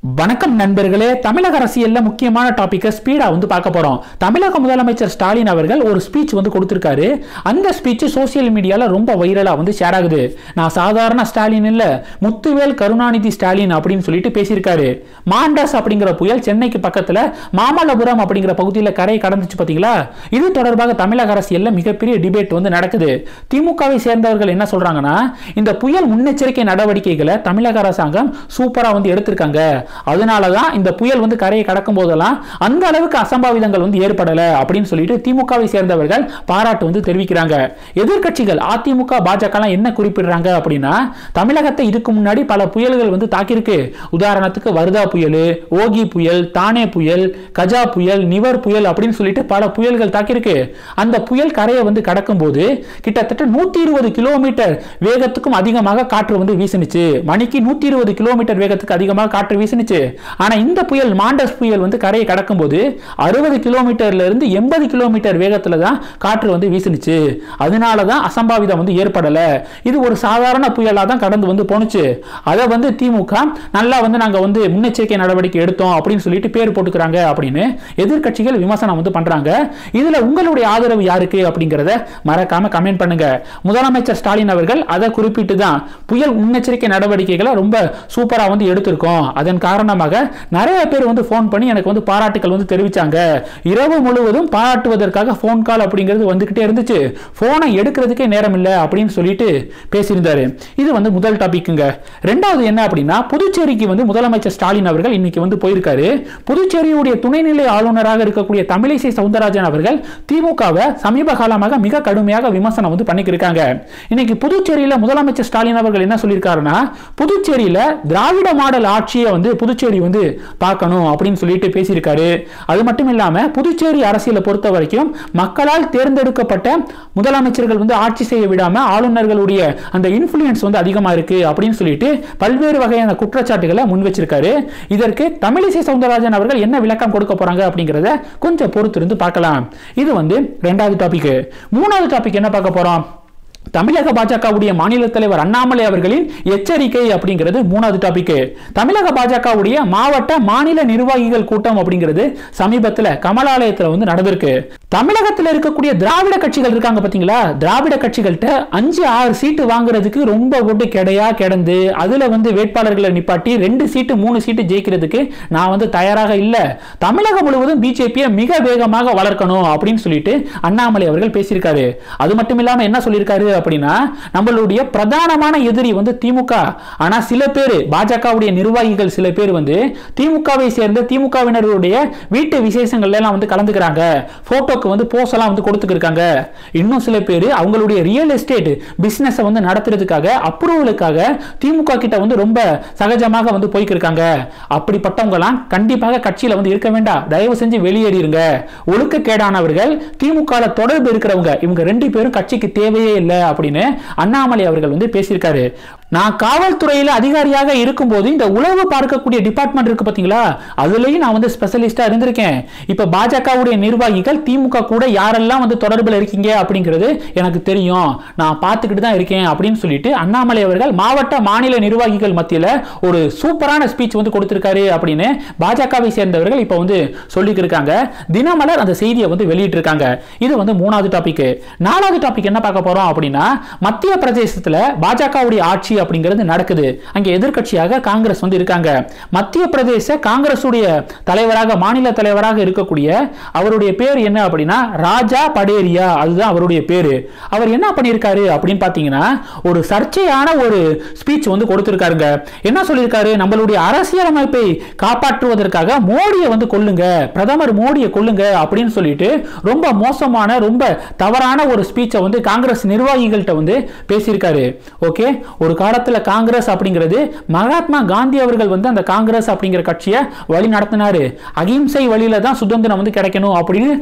வணக்கம் நண்பர்களே தமிழக அரசியல்ல முக்கியமான டாபிக்கை ஸ்பீடா வந்து பார்க்க போறோம் தமிழக முதலமைச்சர் ஸ்டாலின் அவர்கள் ஒரு ஸ்பீச் வந்து கொடுத்திருக்காரு அந்த ஸ்பீச் சோசியல் மீடியால ரொம்ப வைரலா வந்து ஷேர் ஆகுது நான் சாதாரண ஸ்டாலின் இல்ல முத்துவேல் கருணாநிதி ஸ்டாலின் அப்படின்னு சொல்லிட்டு பேசியிருக்காரு மாண்டஸ் அப்படிங்கிற புயல் சென்னைக்கு பக்கத்துல மாமல்லபுரம் அப்படிங்கிற பகுதியில் கரை கடந்துச்சு பாத்தீங்களா இது தொடர்பாக தமிழக அரசியல்ல மிகப்பெரிய டிபேட் வந்து நடக்குது திமுகவை சேர்ந்தவர்கள் என்ன சொல்றாங்கன்னா இந்த புயல் முன்னெச்சரிக்கை நடவடிக்கைகளை தமிழக அரசாங்கம் சூப்பரா வந்து எடுத்திருக்காங்க அதனால தான் இந்த புயல் வந்து கரையை கடக்கும் போதெல்லாம் அந்த அளவுக்கு அசம்பாவிதங்கள் வந்து ஏற்படல அப்படின்னு சொல்லிட்டு திமுகவை சேர்ந்தவர்கள் பாராட்டு வந்து தெரிவிக்கிறாங்க எதிர்க்கட்சிகள் அதிமுக பாஜக எல்லாம் என்ன குறிப்பிடுறாங்க அப்படின்னா தமிழகத்தை இதுக்கு முன்னாடி பல புயல்கள் வந்து தாக்கியிருக்கு உதாரணத்துக்கு வருதா புயல் ஓகி புயல் தானே புயல் கஜா புயல் நிவர் புயல் அப்படின்னு சொல்லிட்டு பல புயல்கள் தாக்கியிருக்கு அந்த புயல் கரையை வந்து கடக்கும் போது கிட்டத்தட்ட நூத்தி இருபது கிலோமீட்டர் வேகத்துக்கும் அதிகமாக காற்று வந்து வீசுனுச்சு மணிக்கு நூத்தி இருபது கிலோமீட்டர் வேகத்துக்கு அதிகமாக காற்று வீசுனுச்சு ஆனா இந்த புயல் மாண்டஸ் புயல் வந்து கரையை கடக்கும் போது அறுபது கிலோமீட்டர்ல இருந்து எண்பது கிலோமீட்டர் வேகத்துல தான் காற்று வந்து வீசுனுச்சு அதனால தான் அசம்பாவிதம் வந்து ஏற்படல இது ஒரு சாதாரண புயலா தான் கடந்து வந்து போனுச்சு அதை வந்து திமுக நல்லா வந்து நாங்க வந்து முன்னெச்சரிக்கை நடவடிக்கை எடுத்தோம் அப்படின்னு சொல்லிட்டு பேர் போட்டுக்கிறாங்க அப்படின்னு எதிர்க்கட்சிகள் விமர்சனம் வந்து பண்றாங்க இதுல உங்களுடைய ஆதரவு யாருக்கு அப்படிங்கறத மறக்காம கமெண்ட் பண்ணுங்க முதலமைச்சர் ஸ்டாலின் அவர்கள் அதை குறிப்பிட்டு தான் புயல் முன்னெச்சரிக்கை நடவடிக்கைகளை ரொம்ப சூப்பரா வந்து எடுத்திருக்கோம் அதன் காரணமாக நிறைய பேர் வந்து ஃபோன் பண்ணி எனக்கு வந்து பாராட்டுகள் வந்து தெரிவிச்சாங்க இரவு முழுவதும் பாராட்டுவதற்காக ஃபோன் கால் அப்படிங்கிறது வந்துகிட்டே இருந்துச்சு ஃபோனை எடுக்கிறதுக்கே நேரம் இல்லை அப்படின்னு சொல்லிட்டு பேசியிருந்தாரு இது வந்து முதல் டாபிக்குங்க ரெண்டாவது என்ன அப்படின்னா புதுச்சேரிக்கு வந்து முதலமைச்சர் ஸ்டாலின் அவர்கள் இன்னைக்கு வந்து போயிருக்காரு புதுச்சேரியுடைய துணைநிலை ஆளுநராக இருக்கக்கூடிய தமிழிசை சவுந்தரராஜன் அவர்கள் திமுகவை சமீப காலமாக மிக கடுமையாக விமர்சனம் வந்து பண்ணிக்கிருக்காங்க இன்னைக்கு புதுச்சேரியில முதலமைச்சர் ஸ்டாலின் அவர்கள் என்ன சொல்லியிருக்காருன்னா புதுச்சேரியில திராவிட மாடல் ஆட்சியை வந்து புதுச்சேரி வந்து பார்க்கணும் அப்படின்னு சொல்லிட்டு பேசியிருக்காரு அது மட்டும் இல்லாம புதுச்சேரி அரசியலை பொறுத்த வரைக்கும் மக்களால் தேர்ந்தெடுக்கப்பட்ட முதலமைச்சர்கள் வந்து ஆட்சி செய்ய விடாம ஆளுநர்களுடைய அந்த இன்ஃபுளுயன்ஸ் வந்து அதிகமா இருக்கு அப்படின்னு சொல்லிட்டு பல்வேறு வகையான குற்றச்சாட்டுகளை முன் வச்சிருக்காரு இதற்கு தமிழிசை சவுந்தரராஜன் அவர்கள் என்ன விளக்கம் கொடுக்க போறாங்க அப்படிங்கறத கொஞ்சம் பொறுத்திருந்து பார்க்கலாம் இது வந்து ரெண்டாவது டாபிக் மூணாவது டாபிக் என்ன பார்க்க போறோம் தமிழக பாஜகவுடைய மாநில தலைவர் அண்ணாமலை அவர்களின் எச்சரிக்கை அப்படிங்கிறது மூணாவது டாபிக் தமிழக பாஜகவுடைய மாவட்ட மாநில நிர்வாகிகள் கூட்டம் அப்படிங்கிறது சமீபத்தில் கமலாலயத்தில் வந்து நடந்திருக்கு தமிழகத்தில் இருக்கக்கூடிய திராவிட கட்சிகள் இருக்காங்க பாத்தீங்களா திராவிட கட்சிகள்கிட்ட அஞ்சு ஆறு சீட்டு வாங்குறதுக்கு ரொம்ப போட்டு கிடையா கிடந்து அதுல வந்து வேட்பாளர்களை நிப்பாட்டி ரெண்டு சீட்டு மூணு சீட்டு ஜெயிக்கிறதுக்கு நான் வந்து தயாராக இல்லை தமிழகம் முழுவதும் பிஜேபியை மிக வேகமாக வளர்க்கணும் அப்படின்னு சொல்லிட்டு அண்ணாமலை அவர்கள் பேசியிருக்காரு அது மட்டும் இல்லாம என்ன சொல்லியிருக்காரு அப்படின்னா நம்மளுடைய பிரதானமான எதிரி வந்து திமுக ஆனா சில பேர் பாஜகவுடைய நிர்வாகிகள் சில பேர் வந்து திமுகவை சேர்ந்த திமுகவினருடைய வீட்டு விசேஷங்கள்ல எல்லாம் வந்து கலந்துக்கிறாங்க போட்டோக்கு வந்து போஸ் எல்லாம் வந்து கொடுத்துருக்காங்க இன்னும் சில பேர் அவங்களுடைய ரியல் எஸ்டேட் பிசினஸ் வந்து நடத்துறதுக்காக அப்ரூவலுக்காக திமுக கிட்ட வந்து ரொம்ப சகஜமாக வந்து போய்க்கிருக்காங்க அப்படிப்பட்டவங்க எல்லாம் கண்டிப்பாக கட்சியில வந்து இருக்க வேண்டாம் தயவு செஞ்சு வெளியேறிடுங்க ஒழுக்கக்கேடானவர்கள் திமுக தொடர்பு இருக்கிறவங்க இவங்க ரெண்டு பேரும் கட்சிக்கு தேவையே இல்லை அப்படின்னு அண்ணாமலை அவர்கள் வந்து பேசியிருக்காரு நான் காவல்துறையில் அதிகாரியாக இருக்கும்போது இந்த உளவு பார்க்கக்கூடிய டிபார்ட்மெண்ட் இருக்கு பாத்தீங்களா அதுலயும் நான் வந்து ஸ்பெஷலிஸ்டா இருந்திருக்கேன் இப்ப பாஜகவுடைய நிர்வாகிகள் திமுக கூட யாரெல்லாம் வந்து தொடர்பில் இருக்கீங்க அப்படிங்கிறது எனக்கு தெரியும் நான் பார்த்துக்கிட்டு தான் இருக்கேன் அப்படின்னு சொல்லிட்டு அண்ணாமலை அவர்கள் மாவட்ட மாநில நிர்வாகிகள் மத்தியில் ஒரு சூப்பரான ஸ்பீச் வந்து கொடுத்திருக்காரு அப்படின்னு பாஜகவை சேர்ந்தவர்கள் இப்போ வந்து சொல்லிட்டு இருக்காங்க தினமலர் அந்த செய்தியை வந்து வெளியிட்டு இருக்காங்க இது வந்து மூணாவது டாபிக் நாலாவது டாபிக் என்ன பார்க்க போறோம் அப்படின்னா மத்திய பிரதேசத்தில் பாஜகவுடைய ஆட்சி அப்படிங்கிறது நடக்குது அங்கே எதிர்க்கட்சியாக காங்கிரஸ் வந்து இருக்காங்க மத்திய பிரதேச காங்கிரசுடைய தலைவராக மாநில தலைவராக இருக்கக்கூடிய அவருடைய பேர் என்ன அப்படின்னா ராஜா படேரியா அதுதான் அவருடைய பேரு அவர் என்ன பண்ணியிருக்காரு அப்படின்னு பார்த்தீங்கன்னா ஒரு சர்ச்சையான ஒரு ஸ்பீச் வந்து கொடுத்திருக்காருங்க என்ன சொல்லியிருக்காரு நம்மளுடைய அரசியலமைப்பை காப்பாற்றுவதற்காக மோடியை வந்து கொல்லுங்க பிரதமர் மோடியை கொல்லுங்க அப்படின்னு சொல்லிட்டு ரொம்ப மோசமான ரொம்ப தவறான ஒரு ஸ்பீச்சை வந்து காங்கிரஸ் நிர்வாகிகள்கிட்ட வந்து பேசியிருக்காரு ஓகே ஒரு காலத்துல காங்கிரஸ் அப்படிங்கிறது மகாத்மா காந்தி அவர்கள் வந்து அந்த காங்கிரஸ் அப்படிங்கிற கட்சியை வழி நடத்தினாரு அகிம்சை வழியில தான் சுதந்திரம் வந்து கிடைக்கணும் அப்படின்னு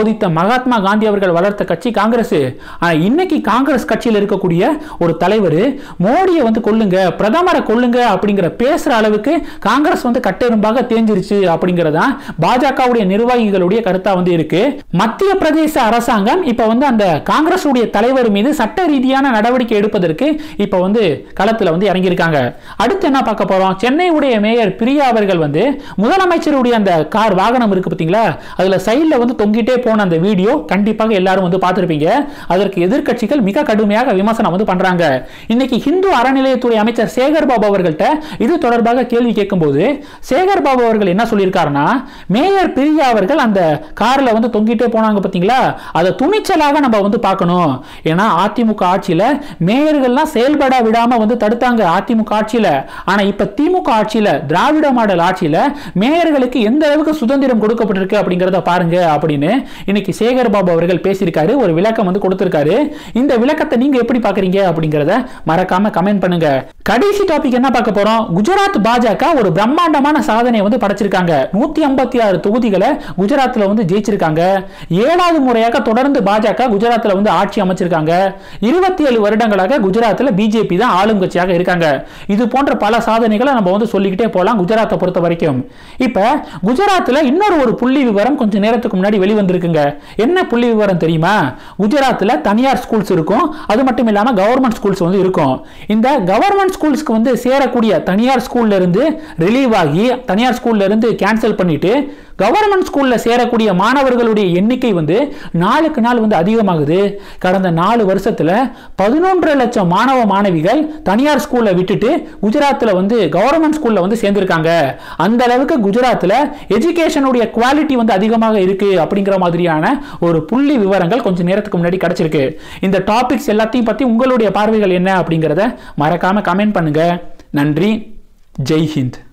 போதித்த மகாத்மா காந்தி அவர்கள் வளர்த்த கட்சி காங்கிரஸ் ஆனா இன்னைக்கு காங்கிரஸ் கட்சியில் இருக்கக்கூடிய ஒரு தலைவர் மோடியை வந்து கொல்லுங்க பிரதமரை கொல்லுங்க அப்படிங்கிற பேசுற அளவுக்கு காங்கிரஸ் வந்து கட்டெரும்பாக தேஞ்சிருச்சு அப்படிங்கறதான் பாஜகவுடைய நிர்வாகிகளுடைய கருத்தா வந்து இருக்கு மத்திய பிரதேச அரசாங்கம் இப்ப வந்து அந்த காங்கிரஸ் உடைய தலைவர் மீது சட்ட ரீதியான நடவடிக்கை எடுப்பதற்கு இப்ப வந்து களத்துல வந்து இறங்கியிருக்காங்க அடுத்து என்ன பார்க்க போறோம் சென்னை உடைய மேயர் பிரியா அவர்கள் வந்து முதலமைச்சருடைய அந்த கார் வாகனம் இருக்கு பாத்தீங்களா அதுல சைடுல வந்து தொங்கிட்டே போன அந்த வீடியோ கண்டிப்பாக எல்லாரும் வந்து பார்த்திருப்பீங்க அதற்கு எதிர்க்கட்சிகள் மிக கடுமையாக விமர்சனம் வந்து பண்றாங்க இன்னைக்கு ஹிந்து அறநிலையத்துறை அமைச்சர் சேகர் பாபு அவர்கள்ட்ட இது தொடர்பாக கேள்வி கேட்கும்போது சேகர் பாபு அவர்கள் என்ன சொல்லியிருக்காருன்னா மேயர் பிரியா அவர்கள் அந்த கார்ல வந்து தொங்கிட்டே போனாங்க பாத்தீங்களா அதை துணிச்சலாக நம்ம வந்து பார்க்கணும் ஏன்னா அதிமுக ஆட்சியில மேயர்கள்லாம் செயல்பட விடாம வந்து தடுத்தாங்க அதிமுக ஆட்சியில ஆனா இப்ப திமுக ஆட்சியில திராவிட மாடல் ஆட்சியில மேயர்களுக்கு எந்த அளவுக்கு சுதந்திரம் கொடுக்கப்பட்டிருக்கு அப்படிங்கறத பாருங்க அப்படின்னு இன்னைக்கு சேகர் பாபு அவர்கள் பேசியிருக்காரு ஒரு விளக்கம் வந்து கொடுத்திருக்காரு இந்த விளக்கத்தை நீங்க எப்படி பாக்குறீங்க அப்படிங்கறத மறக்காம கமெண்ட் பண்ணுங்க கடைசி டாபிக் என்ன பார்க்க போறோம் குஜராத் பாஜக ஒரு பிரம்மாண்டமான சாதனை வந்து படைச்சிருக்காங்க நூத்தி ஐம்பத்தி ஆறு தொகுதிகளை குஜராத்ல வந்து ஜெயிச்சிருக்காங்க ஏழாவது முறையாக தொடர்ந்து பாஜக குஜராத்ல வந்து ஆட்சி அமைச்சிருக்காங்க இருபத்தி ஏழு வருடங்களாக குஜராத்ல பிஜேபி தான் ஆளும் கட்சியாக இருக்காங்க இது போன்ற பல சாதனைகளை நம்ம வந்து சொல்லிக்கிட்டே போலாம் குஜராத்தை பொறுத்த வரைக்கும் இப்ப குஜராத்ல இன்னொரு ஒரு புள்ளி விவரம் கொஞ்சம் நேரத்துக்கு முன்னாடி வெளிவந்திருக்குங்க என்ன புள்ளி விவரம் தெரியுமா குஜராத்ல தனியார் ஸ்கூல்ஸ் இருக்கும் அது மட்டும் இல்லாம கவர்மெண்ட் ஸ்கூல்ஸ் வந்து இருக்கும் இந்த கவர்மெண்ட் ஸ்கூல்ஸ்க்கு வந்து சேரக்கூடிய தனியார் ஸ்கூல்ல இருந்து ரிலீவ் ஆகி தனியார் ஸ்கூல்ல இருந்து கேன்சல் பண்ணிட்டு கவர்மெண்ட் ஸ்கூல்ல சேரக்கூடிய மாணவர்களுடைய எண்ணிக்கை வந்து நாளுக்கு நாள் வந்து அதிகமாகுது கடந்த நாலு வருஷத்துல பதினொன்றரை லட்சம் மாணவ மாணவிகள் தனியார் ஸ்கூல்ல விட்டுட்டு குஜராத்ல வந்து கவர்மெண்ட் ஸ்கூல்ல வந்து சேர்ந்திருக்காங்க அந்த அளவுக்கு குஜராத்ல எஜுகேஷனுடைய குவாலிட்டி வந்து அதிகமாக இருக்கு அப்படிங்கிற மாதிரியான ஒரு புள்ளி விவரங்கள் கொஞ்சம் நேரத்துக்கு முன்னாடி கிடைச்சிருக்கு இந்த டாபிக்ஸ் எல்லாத்தையும் பத்தி உங்களுடைய பார்வைகள் என்ன அப்படிங்கிறத மறக்காம கமெண்ட் பண்ணுங்க நன்றி ஜெய் ஹிந்த்